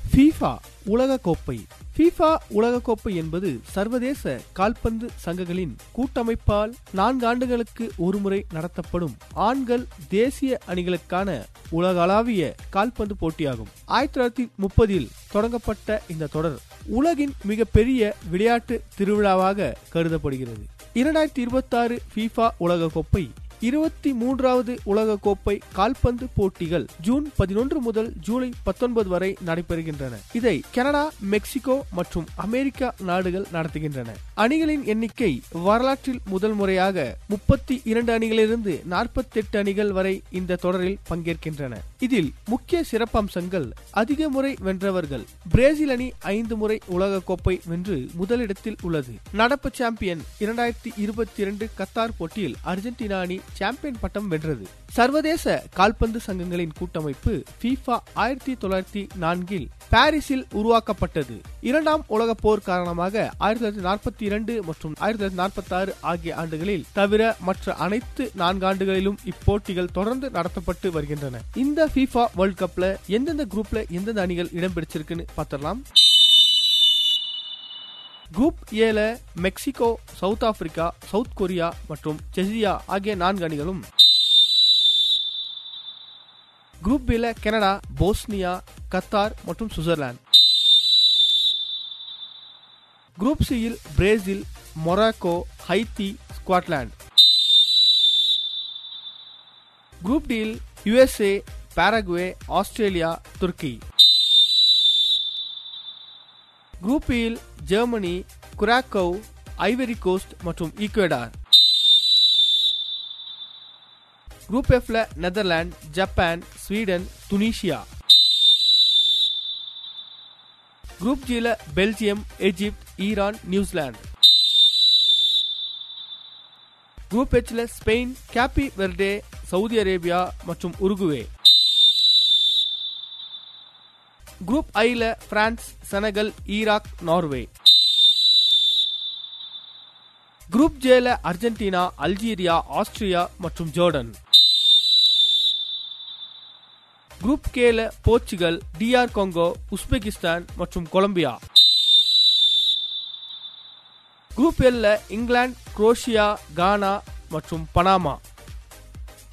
FIFA உலகக்கோப்பை FIFA உலகக்கோப்பை என்பது சர்வதேச கால்பந்து சங்கங்களின் கூட்டமைப்பால் நான்கு ஆண்டுகளுக்கு ஒருமுறை நடத்தப்படும் ஆண்கள் தேசிய அணிகளுக்கான உலகளாவிய கால்பந்து போட்டியாகும் ஆயிரத்தி தொள்ளாயிரத்தி முப்பதில் தொடங்கப்பட்ட இந்த தொடர் உலகின் மிகப்பெரிய விளையாட்டு திருவிழாவாக கருதப்படுகிறது இரண்டாயிரத்தி இருபத்தி ஆறு ஃபீஃபா உலகக்கோப்பை இருபத்தி மூன்றாவது உலகக்கோப்பை கால்பந்து போட்டிகள் ஜூன் பதினொன்று முதல் ஜூலை பத்தொன்பது வரை நடைபெறுகின்றன இதை கனடா மெக்சிகோ மற்றும் அமெரிக்கா நாடுகள் நடத்துகின்றன அணிகளின் எண்ணிக்கை வரலாற்றில் முதல் முறையாக முப்பத்தி இரண்டு அணிகளிலிருந்து நாற்பத்தி எட்டு அணிகள் வரை இந்த தொடரில் பங்கேற்கின்றன இதில் முக்கிய சிறப்பம்சங்கள் அதிக முறை வென்றவர்கள் பிரேசில் அணி ஐந்து முறை உலகக்கோப்பை வென்று முதலிடத்தில் உள்ளது நடப்பு சாம்பியன் இரண்டாயிரத்தி இருபத்தி இரண்டு கத்தார் போட்டியில் அர்ஜென்டினா அணி சாம்பியன் பட்டம் வென்றது சர்வதேச கால்பந்து சங்கங்களின் கூட்டமைப்பு FIFA ஆயிரத்தி தொள்ளாயிரத்தி நான்கில் பாரிஸில் உருவாக்கப்பட்டது இரண்டாம் உலக போர் காரணமாக ஆயிரத்தி தொள்ளாயிரத்தி நாற்பத்தி இரண்டு மற்றும் ஆயிரத்தி தொள்ளாயிரத்தி நாற்பத்தி ஆறு ஆகிய ஆண்டுகளில் தவிர மற்ற அனைத்து நான்கு ஆண்டுகளிலும் இப்போட்டிகள் தொடர்ந்து நடத்தப்பட்டு வருகின்றன இந்த FIFA வேர்ல்ட் கப்ல எந்தெந்த குரூப்ல எந்தெந்த அணிகள் இடம் பிடிச்சிருக்குன்னு பார்த்தரலாம் குரூப் ஏல Mexico South Africa South Korea மற்றும் செசியா ஆகிய நான்கு அணிகளும் குரூப் பில கனடா போஸ்னியா கத்தார் மற்றும் சுவிட்சர்லாந்து குரூப் சியில் Brazil Morocco Haiti Scotland group டியில் யுஎஸ்ஏ பாரகுவே ஆஸ்திரேலியா துருக்கி குரூப் இல் ஜெர்மனி குராக்கோவ் ஐவரி கோஸ்ட் மற்றும் ஈக்வடார் குரூப் எஃப்ல Netherlands Japan Sweden Tunisia group ஜில Belgium Egypt Iran New Zealand group எச்ல Spain Cape Verde Saudi Arabia மற்றும் Uruguay group ஐல France Senegal Iraq Norway group ஜேல Argentina Algeria Austria மற்றும் Jordan group கேல Portugal DR Congo Uzbekistan மற்றும் Colombia group எல்ல England Croatia கானா மற்றும் பனாமா